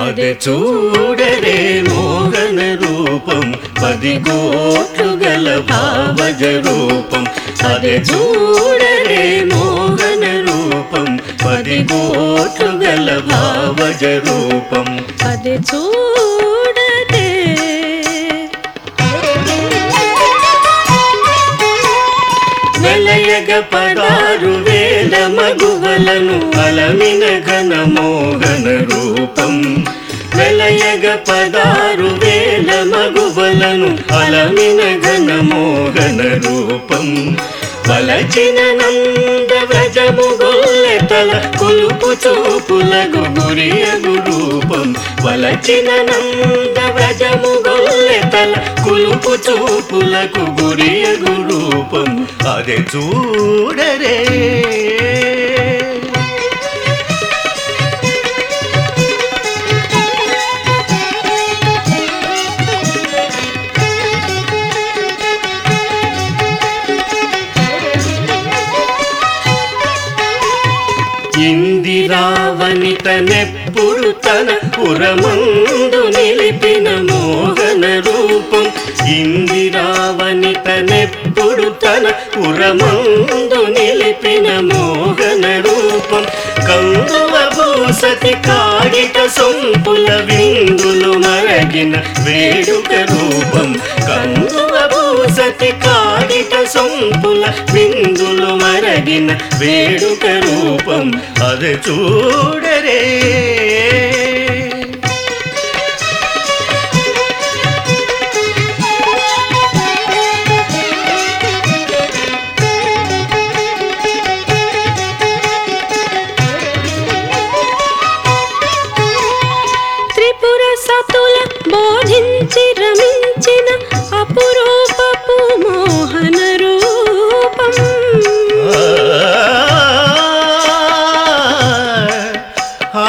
అదే చూడరే మోహన రూపం పది కోట్లు గల భావజ రూపం అదే చూడరే మోహన రూపం పది కోట్లు గల భావజ రూపం అది చూడదే వెలయగ పదారు వేల మగువలను అలమిన ఘన మోహన రూపం వెలయగ పదారు వేల మగువలను అలమిన ఘన మోహన రూపం వలచిన నంద వ్రజము గొల్లెతల కొలుపు చూపులకు గురియగు రూపం వలచిన నంద వ్రజము గొల్లెతల కులుపు చూపులకు గురియగు రూపం అదే చూడరే ఇందిరావనితనెప్పుడు తన పురమందు నిలిపిన మోహన రూపం ఇందిరావనితనెప్పుడు తన పురమందు నిలిపిన మోహన రూపం కందువ భూసతి కాగిట సొంపుల విందులు మరగిన వేడుక రూపం కందువ భూసతి కాగిట సొంపుల విందులు మరగిన వేడుక రూపం అది చూడరే త్రిపుర సతుల బోధించి రమించిన అపురూపపు మోహన రూపం ఆ,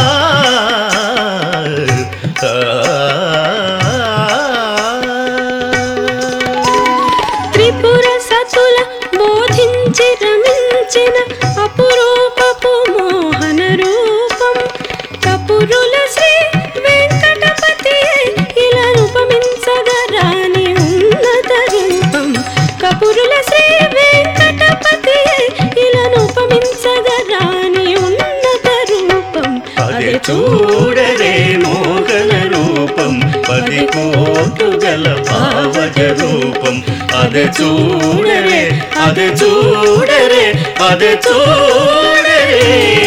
త్రిపుర సతుల బోధించి రమించిన అపురూపపు మోహన రూపం కపురుల శ్రీ వెంకటపతి ఇలా రూపమించగరాని ఉన్నత రూపం కపురుల శ్రీ వెంకటపతి ఇలా రూపమించగరాని ఉన్నత రూపం అదే చూడరే మోగన రూపం పది కోట్లు గల భావజ రూపం అదే చూడరే అదే చూడరే అదే చూడరే